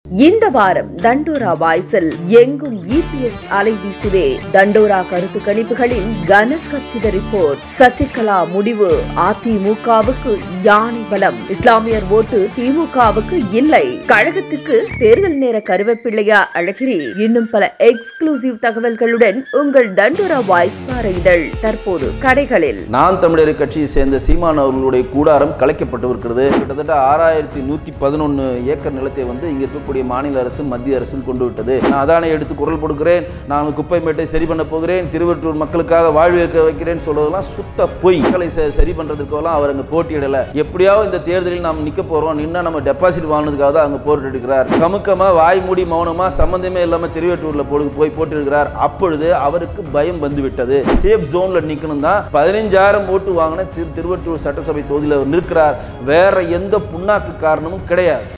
இந்த வாரம் தண்டோரா வாய்ஸில் எங்கும் இபிஎஸ் அலை வீசுதே தண்டோரா கருத்து கணிப்புகளின் கனக்கச்சித ரிப்போர்ட் சசிகலா முடிவு அதிமுகவுக்கு யானை பலம் இஸ்லாமியர் ஓட்டு திமுகவுக்கு இல்லை கழகத்துக்கு தேர்தல் நேர கருவேப்பிள்ளையா அழகிரி இன்னும் பல எக்ஸ்க்ளூசிவ் தகவல்களுடன் உங்கள் தண்டோரா வாய்ஸ் வார இதழ் தற்போது கடைகளில் நான் தமிழர் கட்சியை சேர்ந்த சீமான் அவர்களுடைய கூடாரம் கலைக்கப்பட்டு இருக்கிறது கிட்டத்தட்ட ஆறாயிரத்தி நூற்றி பதினொன்று ஏக்கர் நிலத்தை வந்து இங்கே இருக்கக்கூடிய மாநில அரசும் மத்திய அரசும் கொண்டு விட்டது நான் அதானே எடுத்து குரல் கொடுக்கிறேன் நான் குப்பைமேட்டை சரி பண்ண போகிறேன் திருவற்றூர் மக்களுக்காக வாழ்வு வைக்க வைக்கிறேன் சொல்வதெல்லாம் சுத்த பொய் மக்களை ச- சரி பண்ணுறதுக்கெல்லாம் அவர் அங்கே போட்டியிடலை எப்படியாவது இந்த தேர்தலில் நாம் நிற்க போகிறோம் நின்னா நம்ம டெபாசிட் வாங்கினதுக்காக தான் அங்கே போட்டு எடுக்கிறார் கமுக்கமாக வாய் மூடி மௌனமாக சம்மந்தமே இல்லாமல் திருவற்றூரில் போடு போய் போட்டிருக்கிறார் அப்பொழுது அவருக்கு பயம் வந்து விட்டது சேஃப் ஜோனில் நிற்கணும் தான் பதினைஞ்சாயிரம் ஓட்டு வாங்கின திரு திருவற்றூர் சட்டசபை தொகுதியில் அவர் நிற்கிறார் வேற எந்த புண்ணாக்கு காரணமும் கிடையாது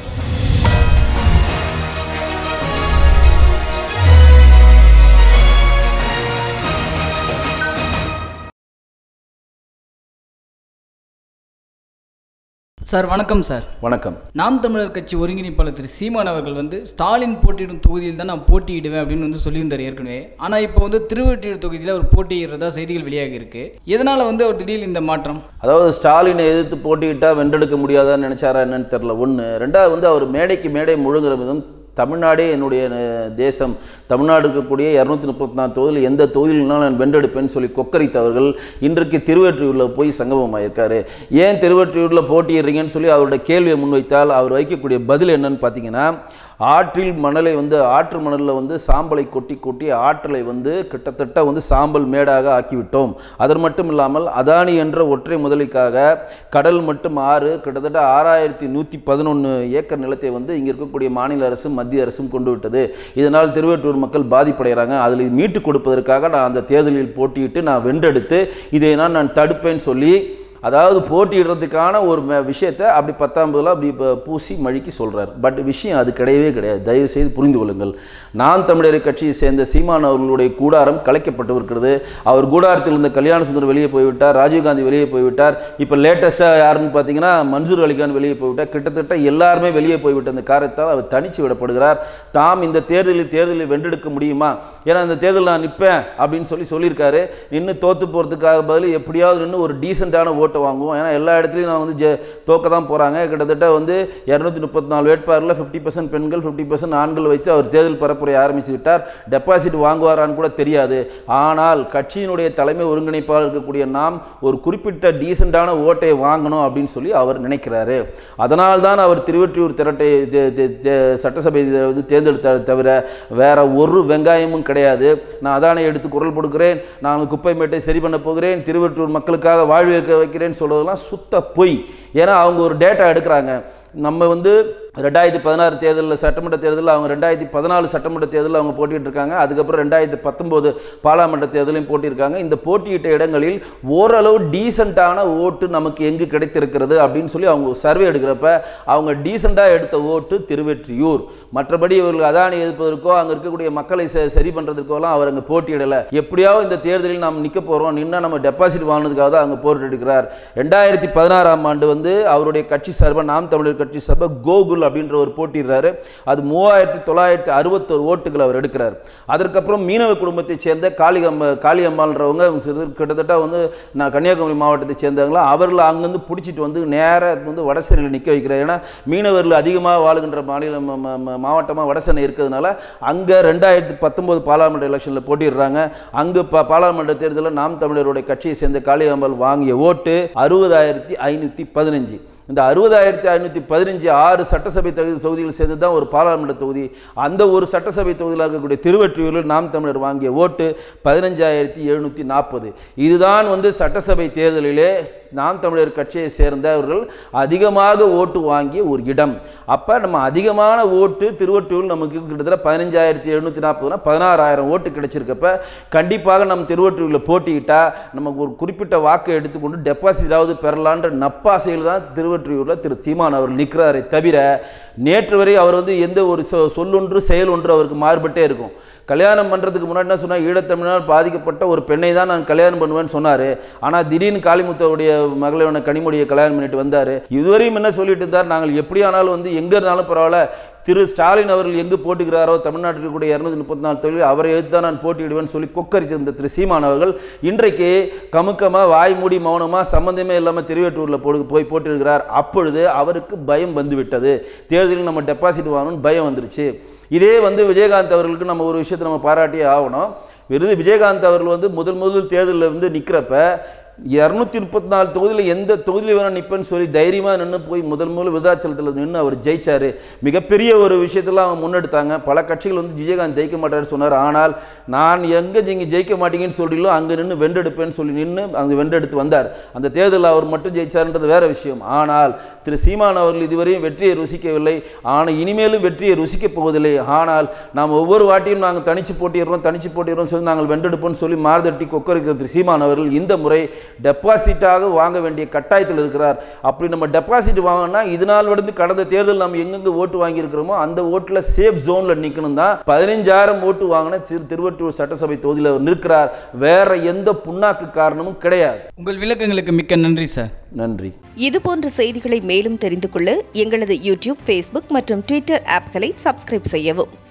சார் வணக்கம் சார் வணக்கம் நாம் தமிழர் கட்சி ஒருங்கிணைப்பாளர் திரு சீமான் அவர்கள் வந்து ஸ்டாலின் போட்டியிடும் தொகுதியில் தான் நான் போட்டியிடுவேன் அப்படின்னு வந்து சொல்லியிருந்தார் ஏற்கனவே ஆனால் இப்போ வந்து திருவொற்றியூர் தொகுதியில் அவர் போட்டியிடுறதா செய்திகள் வெளியாகி இருக்கு எதனால் வந்து அவர் திடீர்னு இந்த மாற்றம் அதாவது ஸ்டாலினை எதிர்த்து போட்டியிட்டா வென்றெடுக்க முடியாதான்னு நினைச்சாரா என்னன்னு தெரியல ஒன்று ரெண்டாவது வந்து அவர் மேடைக்கு மேடை முழுங்குற விதம் தமிழ்நாடே என்னுடைய அஹ், தேசம் தமிழ்நாடு இருக்கக்கூடிய இரநூத்தி முப்பத்தி நாலு தொகுதியில் எந்த தொகுதியிலும் நான் வென்றெடுப்பேன்னு சொல்லி கொக்கரித்தவர்கள் இன்றைக்கு திருவற்றியூரில் போய் சங்கமமாயிருக்காரு ஏன் திருவற்றியூரில் போட்டியிடுறீங்கன்னு சொல்லி அவருடைய கேள்வியை முன்வைத்தால் அவர் வைக்கக்கூடிய பதில் என்னன்னு பார்த்தீங்கன்னா ஆற்றில் மணலை வந்து ஆற்று மணலில் வந்து சாம்பலை கொட்டி கொட்டி ஆற்றலை வந்து கிட்டத்தட்ட வந்து சாம்பல் மேடாக ஆக்கிவிட்டோம் அது மட்டும் இல்லாமல் அதானி என்ற ஒற்றை முதலிக்காக கடல் மட்டும் ஆறு கிட்டத்தட்ட ஆறாயிரத்தி நூற்றி பதினொன்று ஏக்கர் நிலத்தை வந்து இங்கே இருக்கக்கூடிய மாநில அரசும் மத்திய அரசும் கொண்டு விட்டது இதனால் திருவற்றூர் மக்கள் பாதிப்படைகிறாங்க அதில் மீட்டு கொடுப்பதற்காக நான் அந்த தேர்தலில் போட்டியிட்டு நான் வென்றெடுத்து இதை நான் நான் தடுப்பேன்னு சொல்லி அதாவது போட்டியிடுறதுக்கான ஒரு ம- விஷயத்தை அப்படி பத்தாம்பதுல அப்படி ப- பூசி மழுக்கி சொல்றார் பட் விஷயம் அது கிடையவே கிடையாது தயவு செய்து புரிந்து கொள்ளுங்கள் நான் தமிழர் கட்சியை சேர்ந்த சீமான் அவர்களுடைய கூடாரம் கலைக்கப்பட்டு இருக்கிறது அவர் கூடாரத்தில் இருந்த கல்யாண சுந்தரம் வெளியே போய்விட்டார் ராஜீவ்காந்தி வெளியே போய்விட்டார் இப்போ லேட்டஸ்ட்டாக யாருன்னு பார்த்தீங்கன்னா மன்சூர் அலிகான் வெளியே போய்விட்டார் கிட்டத்தட்ட எல்லாருமே வெளியே போய்விட்ட அந்த காரணத்தால் அவர் தனிச்சு விடப்படுகிறார் தாம் இந்த தேர்தலில் தேர்தலில் வென்றெடுக்க முடியுமா ஏன்னா இந்த தேர்தலில் நான் நிற்பேன் அப்படின்னு சொல்லி சொல்லியிருக்காரு இன்னும் தோத்து போகிறதுக்காக பதில் எப்படியாவது நின்று ஒரு டீசெண்டான ஓட்டை வாங்குவோம் ஏன்னா எல்லா இடத்துலையும் நான் வந்து ஜெ தோக்க தான் போகிறாங்க கிட்டத்தட்ட வந்து இரநூத்தி முப்பத்தி நாலு வேட்பாளரில் ஃபிஃப்டி பர்சன்ட் பெண்கள் ஃபிஃப்டி பர்சன்ட் ஆண்கள் வச்சு அவர் தேர்தல் பரப்புரை ஆரம்பித்து விட்டார் டெபாசிட் வாங்குவாரான்னு கூட தெரியாது ஆனால் கட்சியினுடைய தலைமை ஒருங்கிணைப்பாளர் இருக்கக்கூடிய நாம் ஒரு குறிப்பிட்ட டீசெண்டான ஓட்டை வாங்கணும் அப்படின்னு சொல்லி அவர் நினைக்கிறாரு அதனால் தான் அவர் திருவொற்றியூர் திரட்டை தே- தே- தே- சட்டசபை இதை வந்து தேர்ந்தெடுத்தார் தவிர வேற ஒரு வெங்காயமும் கிடையாது நான் அதானே எடுத்து குரல் கொடுக்கிறேன் நான் குப்பைமேட்டை சரி பண்ண போகிறேன் திருவற்றூர் மக்களுக்காக வாழ்வு வைக்க வைக்கிறேன்னு சொல்வதெல்லாம் சுத்த பொய் ஏன்னா அவங்க ஒரு டேட்டா எடுக்கிறாங்க நம்ம வந்து ரெண்டாயிரத்தி பதினாறு தேர்தலில் சட்டமன்ற தேர்தலில் அவங்க ரெண்டாயிரத்தி பதினாலு சட்டமன்ற தேர்தலில் அவங்க போட்டிட்டு இருக்காங்க அதுக்கப்புறம் ரெண்டாயிரத்தி பத்தொம்போது பாராளுமன்ற தேர்தலையும் போட்டியிருக்காங்க இந்த போட்டியிட்ட இடங்களில் ஓரளவு டீசெண்டான ஓட்டு நமக்கு எங்கு கிடைத்திருக்கிறது அப்படின்னு சொல்லி அவங்க சர்வே எடுக்கிறப்ப அவங்க டீசெண்டாக எடுத்த ஓட்டு திருவெற்றியூர் மற்றபடி இவர்கள் அதானி எதிர்ப்பதற்கோ அங்கே இருக்கக்கூடிய மக்களை ச- சரி பண்ணுறதுக்கோலாம் அவர் அங்கே போட்டியிடலை எப்படியாவது இந்த தேர்தலில் நாம் நிற்க போகிறோம் நின்னா நம்ம டெபாசிட் வாங்கினதுக்காக தான் அங்கே போட்டு எடுக்கிறார் ரெண்டாயிரத்தி பதினாறாம் ஆண்டு வந்து அவருடைய கட்சி சார்பாக நாம் தமிழர் கட்சி சார்பாக கோகுல் அப்படின்ற ஒரு போட்டிடுறாரு அது மூவாயிரத்தி தொள்ளாயிரத்தி அறுபத்தொரு ஓட்டுகள் அவர் எடுக்கிறார் அதற்கப்புறம் மீனவ குடும்பத்தைச் சேர்ந்த காளிகம்ம காளியம்மாள்ன்றவங்க சிறு- கிட்டத்தட்ட வந்து நான் கன்னியாகுமரி மாவட்டத்தை சேர்ந்தவங்களா அவர்கள் அங்கேருந்து பிடிச்சிட்டு வந்து நேராக வந்து வடசேரியில் நிற்க வைக்கிறார் ஏன்னா மீனவர்கள் அதிகமாக வாழுகின்ற மாநிலம் மாவட்டமாக வடசென்னை இருக்கிறதுனால அங்கே ரெண்டாயிரத்தி பத்தொம்போது பாராளுமன்ற எலெக்ஷனில் போட்டிடுறாங்க அங்கு பா பாராளுமன்ற தேர்தலில் நாம் தமிழருடைய கட்சியை சேர்ந்த காளியம்மாள் வாங்கிய ஓட்டு அறுபதாயிரத்தி ஐநூற்றி பதினஞ்சு இந்த அறுபதாயிரத்தி ஐநூற்றி பதினஞ்சு ஆறு சட்டசபை தொகுதி தொகுதிகள் சேர்ந்து தான் ஒரு பாராளுமன்ற தொகுதி அந்த ஒரு சட்டசபை தொகுதியில் இருக்கக்கூடிய திருவற்றியூரில் நாம் தமிழர் வாங்கிய ஓட்டு பதினஞ்சாயிரத்தி எழுநூற்றி நாற்பது இதுதான் வந்து சட்டசபை தேர்தலிலே நாம் தமிழர் கட்சியை சேர்ந்தவர்கள் அதிகமாக ஓட்டு வாங்கிய ஒரு இடம் அப்போ நம்ம அதிகமான ஓட்டு திருவற்றூரில் நமக்கு கிட்டத்தட்ட பதினஞ்சாயிரத்தி எழுநூற்றி நாற்பதுனா பதினாறாயிரம் ஓட்டு கிடைச்சிருக்கப்ப கண்டிப்பாக நம்ம திருவற்றூரில் போட்டியிட்டா நமக்கு ஒரு குறிப்பிட்ட வாக்கை எடுத்துக்கொண்டு டெபாசிட்டாவது பெறலான்ற நப்பாசையில் தான் திருவற்றியூரில் திரு சீமான் அவர் நிற்கிறாரே தவிர நேற்று வரை அவர் வந்து எந்த ஒரு சொ- சொல்லொன்று செயல் ஒன்று அவருக்கு மாறுபட்டே இருக்கும் கல்யாணம் பண்ணுறதுக்கு முன்னாடி என்ன சொன்னால் ஈழத்தமிழனால் பாதிக்கப்பட்ட ஒரு பெண்ணை தான் நான் கல்யாணம் பண்ணுவேன்னு சொன்னார் ஆனால் திடீர்னு காளிமுத்தவுடைய மகளவன கனிமொழியை கல்யாணம் பண்ணிட்டு வந்தார் இதுவரையும் என்ன சொல்லிட்டு இருந்தார் நாங்கள் எப்படி ஆனாலும் வந்து எங்கே இருந்தாலும் பரவாயில்ல திரு ஸ்டாலின் அவர்கள் எங்கு போட்டுகிறாரோ தமிழ்நாட்டில் இருக்கக்கூடிய இரநூத்தி முப்பத்தி நாலு தொழில் அவரை எதிர்த்து தான் நான் போட்டியிடுவேன்னு சொல்லி கொக்கரிச்சிருந்த திரு சீமான் அவர்கள் இன்றைக்கு கமுக்கமாக வாய் மூடி மௌனமாக சம்பந்தமே இல்லாமல் திருவேட்டூரில் போடு போய் போட்டிருக்கிறார் அப்பொழுது அவருக்கு பயம் வந்துவிட்டது தேர்தலில் நம்ம டெபாசிட் வாங்கணும்னு பயம் வந்துருச்சு இதே வந்து விஜயகாந்த் அவர்களுக்கு நம்ம ஒரு விஷயத்தை நம்ம பாராட்டியே ஆகணும் விருது விஜயகாந்த் அவர்கள் வந்து முதல் முதல் தேர்தலில் வந்து நிற்கிறப்ப இரநூத்தி முப்பத்தி நாலு தொகுதியில் எந்த தொகுதியில் வேணால் நிற்பேன்னு சொல்லி தைரியமாக நின்று போய் முதல் முதல் விருதாச்சலத்தில் நின்று அவர் ஜெயிச்சார் மிகப்பெரிய ஒரு விஷயத்தெல்லாம் அவங்க முன்னெடுத்தாங்க பல கட்சிகள் வந்து விஜயகாந்த் ஜெயிக்க மாட்டார்னு சொன்னார் ஆனால் நான் எங்கே நீங்கள் ஜெயிக்க மாட்டீங்கன்னு சொல்றீங்களோ அங்கே நின்று வென்றெடுப்பேன்னு சொல்லி நின்று அங்கே வென்றெடுத்து வந்தார் அந்த தேர்தலில் அவர் மட்டும் ஜெயிச்சார்ன்றது வேற விஷயம் ஆனால் திரு சீமான் அவர்கள் இதுவரையும் வெற்றியை ருசிக்கவில்லை ஆனால் இனிமேலும் வெற்றியை ருசிக்கப் போவதில்லை ஆனால் நாம் ஒவ்வொரு வாட்டியும் நாங்கள் தனிச்சு போட்டிடுறோம் தனிச்சு போட்டிடுறோம் சொல்லி நாங்கள் வென்றெடுப்போம்னு சொல்லி மார்தட்டி கொக்கரிக்கிற திரு சீமான் அவர்கள் இந்த முறை டெபாசிட்டாக வாங்க வேண்டிய கட்டாயத்தில் இருக்கிறார் அப்படி நம்ம டெபாசிட் வாங்கினா இது நாள் வந்து கடந்த தேர்தல் நம்ம எங்கெங்க ஓட்டு வாங்கியிருக்கிறோமோ அந்த ஓட்டில் சேஃப் ஜோனில் நிற்கணும் தான் பதினஞ்சாயிரம் ஓட்டு வாங்கின திரு திருவற்றூர் சட்டசபை தொகுதியில் அவர் நிற்கிறார் வேற எந்த புண்ணாக்கு காரணமும் கிடையாது உங்கள் விளக்கங்களுக்கு மிக்க நன்றி சார் நன்றி இது போன்ற செய்திகளை மேலும் தெரிந்து கொள்ள எங்களது யூடியூப் ஃபேஸ்புக் மற்றும் ட்விட்டர் ஆப்களை சப்ஸ்கிரைப் செய்யவும்